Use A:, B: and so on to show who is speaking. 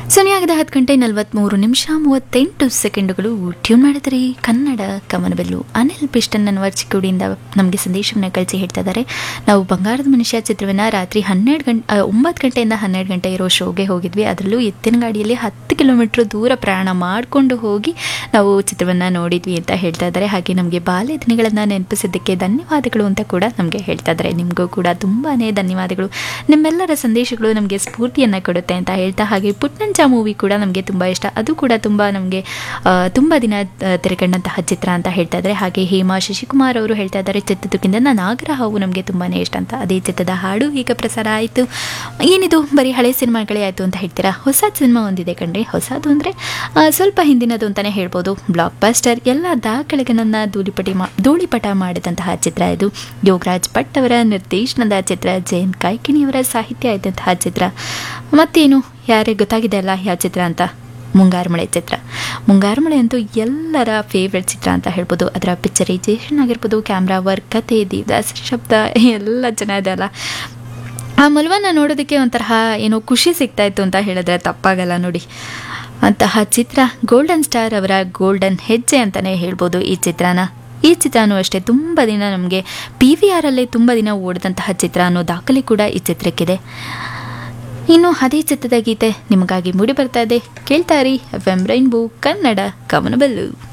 A: ಸಮಯ ಆಗದ ಹತ್ತು ಗಂಟೆ ನಲವತ್ತ್ಮೂರು ನಿಮಿಷ ಮೂವತ್ತೆಂಟು ಸೆಕೆಂಡುಗಳು ಟ್ಯೂನ್ ಮಾಡಿದರೆ ಕನ್ನಡ ಕಮನಬೆಲ್ಲು ಅನಿಲ್ ಪಿಷ್ಟನ್ ಅನ್ನುವ ಚಿಕ್ಕುಡಿಯಿಂದ ನಮಗೆ ಸಂದೇಶವನ್ನು ಕಳಿಸಿ ಹೇಳ್ತಾ ಇದ್ದಾರೆ ನಾವು ಬಂಗಾರದ ಮನುಷ್ಯ ಚಿತ್ರವನ್ನು ರಾತ್ರಿ ಹನ್ನೆರಡು ಗಂಟೆ ಒಂಬತ್ತು ಗಂಟೆಯಿಂದ ಹನ್ನೆರಡು ಗಂಟೆ ಇರೋ ಶೋಗೆ ಹೋಗಿದ್ವಿ ಅದರಲ್ಲೂ ಎತ್ತಿನ ಗಾಡಿಯಲ್ಲಿ ಹತ್ತು ಕಿಲೋಮೀಟ್ರ್ ದೂರ ಪ್ರಯಾಣ ಮಾಡಿಕೊಂಡು ಹೋಗಿ ನಾವು ಚಿತ್ರವನ್ನು ನೋಡಿದ್ವಿ ಅಂತ ಹೇಳ್ತಾ ಇದ್ದಾರೆ ಹಾಗೆ ನಮಗೆ ಬಾಲ್ಯ ದಿನಗಳನ್ನು ನೆನಪಿಸಿದ್ದಕ್ಕೆ ಧನ್ಯವಾದಗಳು ಅಂತ ಕೂಡ ನಮಗೆ ಹೇಳ್ತಾ ಇದ್ದಾರೆ ನಿಮಗೂ ಕೂಡ ತುಂಬಾ ಧನ್ಯವಾದಗಳು ನಿಮ್ಮೆಲ್ಲರ ಸಂದೇಶಗಳು ನಮಗೆ ಸ್ಫೂರ್ತಿಯನ್ನು ಕೊಡುತ್ತೆ ಅಂತ ಹೇಳ್ತಾ ಹಾಗೆ ಪುಟ್ನಂಚ ಮೂವಿ ಕೂಡ ನಮಗೆ ತುಂಬ ಇಷ್ಟ ಅದು ಕೂಡ ತುಂಬ ನಮಗೆ ತುಂಬ ದಿನ ಆ, ತೆರೆಕಂಡಂತಹ ಚಿತ್ರ ಅಂತ ಹೇಳ್ತಾ ಇದ್ದಾರೆ ಹಾಗೆ ಹೇಮಾ ಶಶಿಕುಮಾರ್ ಅವರು ಹೇಳ್ತಾ ಇದ್ದಾರೆ ಚಿತ್ರದುರ್ಗದಿಂದ ನಾಗರ ಹಾವು ನಮಗೆ ತುಂಬಾ ಇಷ್ಟ ಅಂತ ಅದೇ ಚಿತ್ರದ ಹಾಡು ಈಗ ಪ್ರಸಾರ ಆಯಿತು ಏನಿದು ಬರೀ ಹಳೆ ಸಿನಿಮಾಗಳೇ ಆಯಿತು ಅಂತ ಹೇಳ್ತೀರಾ ಹೊಸ ಸಿನಿಮಾ ಒಂದಿದೆ ಕಣ್ರಿ ಹೊಸದು ಅಂದರೆ ಸ್ವಲ್ಪ ಹಿಂದಿನದು ಅಂತಲೇ ಹೇಳ್ಬೋದು ಬ್ಲಾಕ್ ಬಸ್ಟರ್ ಎಲ್ಲ ದಾಖಲೆಗಳನ್ನು ಧೂಳಿಪಟಿ ಮಾ ಧೂಳಿಪಟ ಮಾಡಿದಂತಹ ಚಿತ್ರ ಇದು ಯೋಗರಾಜ್ ಭಟ್ ಅವರ ನಿರ್ದೇಶನದ ಚಿತ್ರ ಜಯಂತ್ ಕಾಯ್ಕಿಣಿಯವರ ಸಾಹಿತ್ಯ ಇದ್ದಂತಹ ಚಿತ್ರ ಮತ್ತೇನು ಯಾರಿಗೆ ಗೊತ್ತಾಗಿದೆ ಅಲ್ಲ ಯಾವ ಚಿತ್ರ ಅಂತ ಮುಂಗಾರುಮಳೆ ಚಿತ್ರ ಮುಂಗಾರುಮಳೆ ಅಂತೂ ಎಲ್ಲರ ಫೇವ್ರೆಟ್ ಚಿತ್ರ ಅಂತ ಹೇಳ್ಬೋದು ಅದರ ಪಿಕ್ಚರೈಸೇಷನ್ ಆಗಿರ್ಬೋದು ಕ್ಯಾಮ್ರಾ ವರ್ಕ್ ಕತೆ ದೇವದಾಸ್ ಶಬ್ದ ಎಲ್ಲ ಚೆನ್ನಾಗಿದೆ ಅಲ್ಲ ಆ ಮಲ್ವನ್ನ ನೋಡೋದಕ್ಕೆ ಒಂಥರ ಏನೋ ಖುಷಿ ಸಿಗ್ತಾ ಇತ್ತು ಅಂತ ಹೇಳಿದ್ರೆ ತಪ್ಪಾಗಲ್ಲ ನೋಡಿ ಅಂತಹ ಚಿತ್ರ ಗೋಲ್ಡನ್ ಸ್ಟಾರ್ ಅವರ ಗೋಲ್ಡನ್ ಹೆಜ್ಜೆ ಅಂತಲೇ ಹೇಳ್ಬೋದು ಈ ಚಿತ್ರನ ಈ ಚಿತ್ರನೂ ಅಷ್ಟೇ ತುಂಬ ದಿನ ನಮಗೆ ಪಿ ವಿ ಆರಲ್ಲೇ ತುಂಬ ದಿನ ಓಡಿದಂತಹ ಚಿತ್ರ ಅನ್ನೋ ದಾಖಲೆ ಕೂಡ ಈ ಚಿತ್ರಕ್ಕಿದೆ ಇನ್ನು ಅದೇ ಚಿತ್ರದ ಗೀತೆ ನಿಮಗಾಗಿ ಮೂಡಿ ಬರ್ತಾ ಇದೆ ಕೇಳ್ತಾ ಇರಿ ಎಫ್ ಎಂ ರೈನ್ಬೋ ಕನ್ನಡ ಕವನಬಲ್ಲು